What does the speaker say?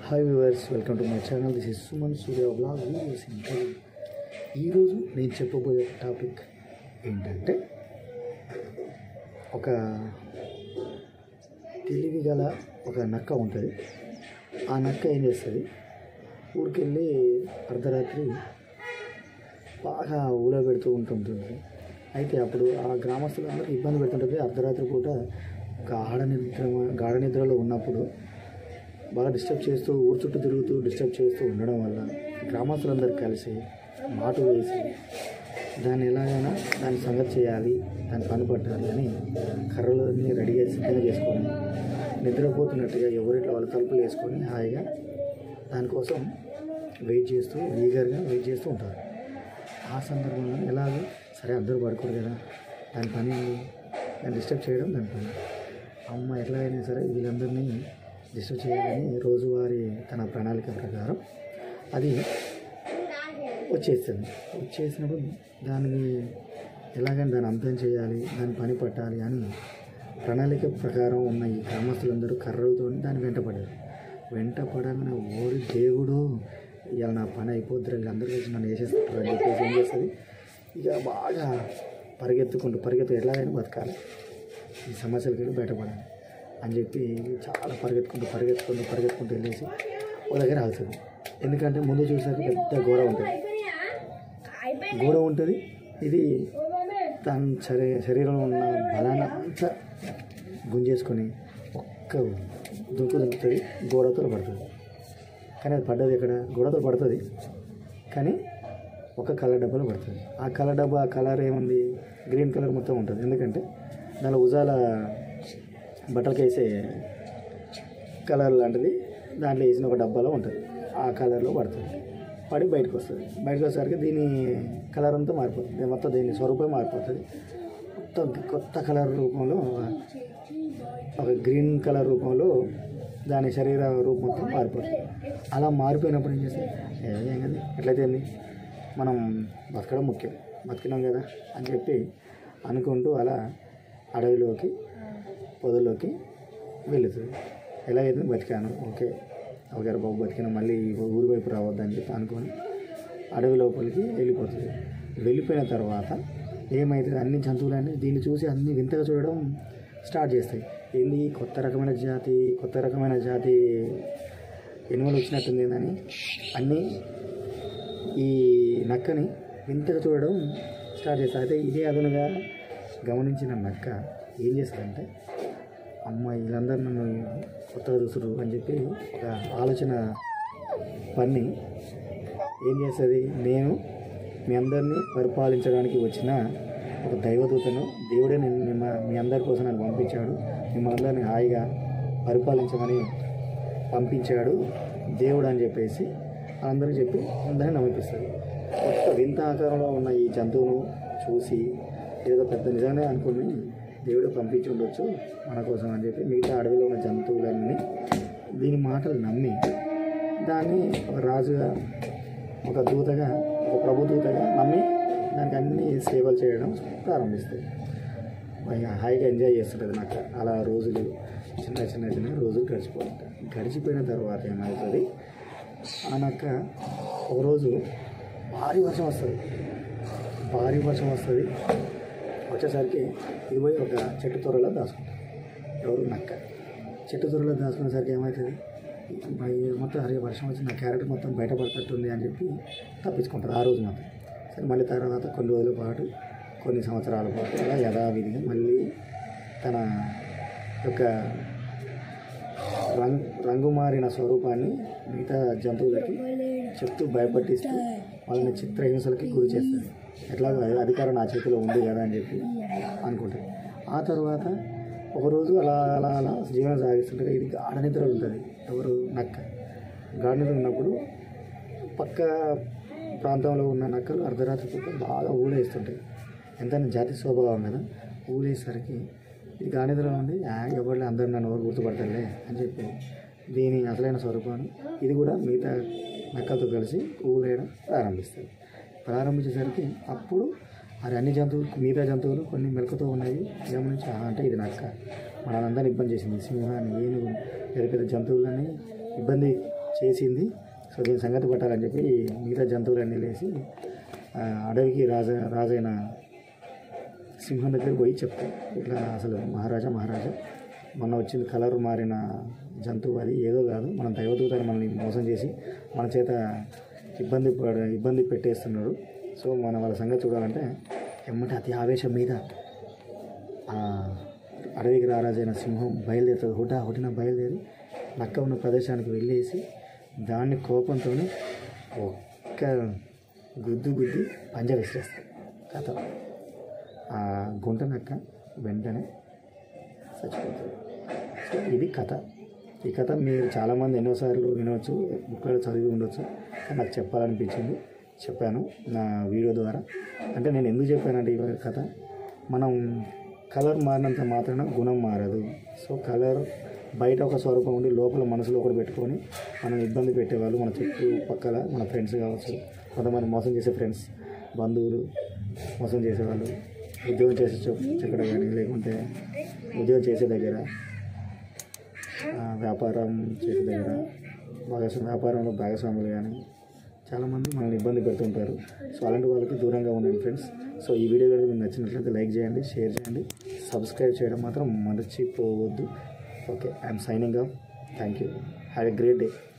Hi viewers welcome to my channel this is Suman Surya blog videos in Telugu ఈరోజు నేను చెప్పబోయే ఒక టాపిక్ ఏంటంటే ఒక తెలివి గల ఒక నక్క ఉంటుంది ఆ నక్క ఏం చేస్తుంది ఊరికెళ్ళి అర్ధరాత్రి బాగా ఊళ్ళో పెడుతూ ఉంటుంటుంది అయితే అప్పుడు ఆ గ్రామస్తులందరూ ఇబ్బంది పెడుతుంటుంది అర్ధరాత్రి పూట గాఢ నిద్ర గాఢ నిద్రలో ఉన్నప్పుడు బాగా డిస్టర్బ్ చేస్తూ ఊరు చుట్టూ తిరుగుతూ డిస్టర్బ్ చేస్తూ ఉండడం వల్ల గ్రామస్తులందరూ కలిసి మాటు వేసి దాన్ని ఎలాగైనా దాన్ని సంగతి చేయాలి దాన్ని పని పట్టాలి అని కర్రలని రెడీగా సిద్ధంగా చేసుకొని నిద్రపోతున్నట్టుగా ఎవరిట్లో వాళ్ళ తలుపులు వేసుకొని హాయిగా దానికోసం వెయిట్ చేస్తూ ఈగర్గా వెయిట్ చేస్తూ ఉంటారు ఆ సందర్భంలో ఎలాగో సరే అందరూ పడుకోరు కదా దాని పని ఏంది? దాన్ని డిస్టర్బ్ చేయడం దాని పని అమ్మ ఎట్లాగైనా సరే వీళ్ళందరినీ డిస్టర్బ్ చేయాలని రోజువారీ తన ప్రణాళిక ప్రకారం అది వచ్చేస్తుంది వచ్చేసినప్పుడు దాన్ని ఎలాగైనా దాన్ని అంతం చేయాలి దాని పని పట్టాలి అని ప్రణాళిక ప్రకారం ఉన్న ఈ గ్రామస్తులందరూ కర్రలతో దాన్ని వెంటపడారు వెంట పడగానే ఓరి దేవుడు ఇవాళ నా పని అయిపోద్ది అందరూ కలిసి నన్ను వేసేస్తారు అని చెప్పేసి ఏం చేస్తుంది ఇక బాగా పరిగెత్తుకుంటూ పరిగెత్తు ఎలాగైనా బతకాలి ఈ సమస్యలకి వెళ్ళి బయటపడాలి అని చెప్పి చాలా పరిగెత్తుకుంటూ పరిగెత్తుకుంటూ పరిగెత్తుకుంటూ వెళ్ళేసి ఒక దగ్గర ఆగుతుంది ఎందుకంటే ముందు చూసాక పెద్ద గోడ ఉంటుంది గోడ ఉంటుంది ఇది తన శరీ శరీరంలో ఉన్న బలాన్ని అంతా గుంజేసుకొని ఒక్క దుంకు దుంకుతుంది గోడతో పడుతుంది కానీ అది పడ్డది ఇక్కడ గోడతో పడుతుంది కానీ ఒక కలర్ డబ్బాలో పడుతుంది ఆ కలర్ డబ్బా ఆ కలర్ ఏముంది గ్రీన్ కలర్ మొత్తం ఉంటుంది ఎందుకంటే దానిలో ఉజాల బట్టలకి వేసే కలర్ లాంటిది దాంట్లో వేసిన ఒక డబ్బాలో ఉంటుంది ఆ కలర్లో పడుతుంది పడి బయటకు వస్తుంది బయటకు వచ్చేసరికి దీని కలర్ అంతా మారిపోతుంది దీని మొత్తం దీని స్వరూపం మారిపోతుంది మొత్తం కొత్త కలర్ రూపంలో ఒక గ్రీన్ కలర్ రూపంలో దాని శరీర రూపం మొత్తం మారిపోతుంది అలా మారిపోయినప్పుడు ఏం చేస్తే "ఏ, ఏం కదా ఎట్లయితే ఏంది మనం బతకడం ముఖ్యం బతికినాం కదా అని చెప్పి అనుకుంటూ అలా అడవిలోకి పొదల్లోకి వెళుతుంది ఎలాగైతే బతికాను ఓకే ఒకరి బాబు బతికిన మళ్ళీ ఊరి వైపు రావద్దని చెప్పి అనుకొని అడవి లోపలికి వెళ్ళిపోతుంది వెళ్ళిపోయిన తర్వాత ఏమవుతుంది అన్ని జంతువులన్నీ దీన్ని చూసి అన్ని వింతగా చూడడం స్టార్ట్ చేస్తాయి ఏంది కొత్త రకమైన జాతి కొత్త రకమైన జాతి ఎనుమలు వచ్చినట్టుంది అని అన్నీ ఈ నక్కని వింతగా చూడడం స్టార్ట్ చేస్తారు అయితే ఇదే అదనుగా గమనించిన నక్క ఏం చేస్తుందంటే అమ్మ వీళ్ళందరూ నన్ను కొత్తగా చూసుడు అని చెప్పి ఒక ఆలోచన పన్ని ఏం చేస్తుంది నేను మీ అందరినీ పరిపాలించడానికి వచ్చిన ఒక దైవదూతను దేవుడే నేను మిమ్మ మీ అందరి కోసం నన్ను పంపించాడు మిమ్మల్ని అందరినీ హాయిగా పరిపాలించమని పంపించాడు దేవుడు అని చెప్పేసి అందరికీ చెప్పి అందరినీ నమ్మిపిస్తుంది కొత్త వింత ఆకారంలో ఉన్న ఈ జంతువును చూసి ఏదో పెద్ద నిజంగానే అనుకుని దేవుడు పంపించి ఉండొచ్చు మన కోసం అని చెప్పి మిగతా అడవిలో ఉన్న జంతువులన్నీ దీని మాటలు నమ్మి దాన్ని ఒక రాజుగా ఒక దూతగా ఒక ప్రభుదూతగా నమ్మి దానికి అన్ని సేవలు చేయడం ప్రారంభిస్తుంది ఇక హాయిగా ఎంజాయ్ చేస్తుంటుంది నాకు అలా రోజులు చిన్న చిన్న చిన్న రోజులు గడిచిపోతుంటాయి గడిచిపోయిన తర్వాత ఏమవుతుంది ఆ నక్క ఒకరోజు భారీ వర్షం వస్తుంది భారీ వర్షం వస్తుంది వచ్చేసరికి ఇది పోయి ఒక చెట్టు త్వరలో దాచుకుంటుంది ఎవరు నక్క చెట్టు త్వరలో దాచుకునేసరికి ఏమవుతుంది భయ మొత్తం అరే వర్షం వచ్చి నా క్యారెక్టర్ మొత్తం బయటపడతట్టుంది అని చెప్పి తప్పించుకుంటుంది ఆ రోజు మాత్రం సరే మళ్ళీ తర్వాత కొన్ని రోజుల పాటు కొన్ని సంవత్సరాల పాటు అలా యథావిధిగా మళ్ళీ తన యొక్క రంగు రంగు మారిన స్వరూపాన్ని మిగతా జంతువులకి చెప్తూ భయపట్టిస్తూ వాళ్ళని చిత్రహింసలకి గురి చేస్తుంది ఎట్లాగో అధి- అధికారం నా చేతిలో ఉంది కదా అని చెప్పి అనుకుంటుంది ఆ తర్వాత ఒకరోజు అలా అలా అలా జీవనం సాగిస్తుంటే ఇది గాఢ నిద్ర ఉంటుంది ఎవరు నక్క గాఢ నిద్ర ఉన్నప్పుడు పక్క ప్రాంతంలో ఉన్న నక్కలు అర్ధరాత్రి పూట బాగా ఊలేస్తుంటాయి ఎంతైనా జాతి స్వభావం కదా ఊలేసరికి ఇది గానిదలో ఉంది "ఆ, ఎవరిలో అందరు నన్ను ఎవరు గుర్తుపడతారులే అని చెప్పి దీని అసలైన స్వరూపాన్ని ఇది కూడా మిగతా నక్కలతో కలిసి ఊలేయడం ప్రారంభిస్తుంది ప్రారంభించేసరికి అప్పుడు అది అన్ని జంతువులు మిగతా జంతువులు కొన్ని మెలకుతో ఉన్నాయి గమనించి "ఆ, అంటే ఇది నక్క మనందరిని ఇబ్బంది చేసింది సింహాన్ని ఏనుగు పెద్ద పెద్ద జంతువులని ఇబ్బంది చేసింది సో దీని సంగతి పట్టాలని చెప్పి మిగతా జంతువులన్నీ లేచి ఆ, అడవికి రాజ రాజైన సింహం దగ్గరికి పోయి చెప్తాం ఇట్లా అసలు మహారాజా మహారాజా మొన్న వచ్చింది కలర్ మారిన జంతువు అది ఏదో కాదు మన దైవదూతని మనల్ని మోసం చేసి మన చేత ఇబ్బంది పడ ఇబ్బంది పెట్టేస్తున్నారు సో మన వాళ్ళ సంగతి చూడాలంటే ఎమ్మటి అతి ఆవేశం మీద ఆ అడవికి రారాజైన సింహం బయలుదేరుతుంది హుటా హుటిన బయలుదేరి నక్క ఉన్న ప్రదేశానికి వెళ్ళేసి దాన్ని కోపంతో ఒక్క గుద్దు గుద్ది పంజ విసిరేస్తాడు కథ ఆ గుంట నక్క వెంటనే చచ్చిపోతుంది సో ఇది కథ ఈ కథ మీరు చాలామంది ఎన్నోసార్లు వినవచ్చు బుక్లో చదివి ఉండొచ్చు కానీ నాకు చెప్పాలనిపించింది చెప్పాను నా వీడియో ద్వారా అంటే నేను ఎందుకు చెప్పానంటే ఈ కథ మనం కలర్ మారినంత మాత్రాన గుణం మారదు సో కలర్ బయట ఒక స్వరూపం ఉండి లోపల మనసులో ఒకటి పెట్టుకొని మనం ఇబ్బంది పెట్టేవాళ్ళు మన చుట్టూ పక్కల మన ఫ్రెండ్స్ కావచ్చు కొంతమంది మోసం చేసే ఫ్రెండ్స్ బంధువులు మోసం చేసేవాళ్ళు ఉద్యోగం చేసే చో- చక్కడ కానీ లేకుంటే ఉద్యోగం చేసే దగ్గర ఆ, వ్యాపారం చేసే దగ్గర భాగస్వామి వ్యాపారంలో భాగస్వాములు కానీ చాలామంది మనల్ని ఇబ్బంది పెడుతుంటారు సో అలాంటి వాళ్ళకి దూరంగా ఉండండి ఫ్రెండ్స్ సో ఈ వీడియో కనుక మీకు నచ్చినట్లయితే లైక్ చేయండి షేర్ చేయండి సబ్స్క్రైబ్ చేయడం మాత్రం మర్చిపోవద్దు okay I'm signing off thank you have a great day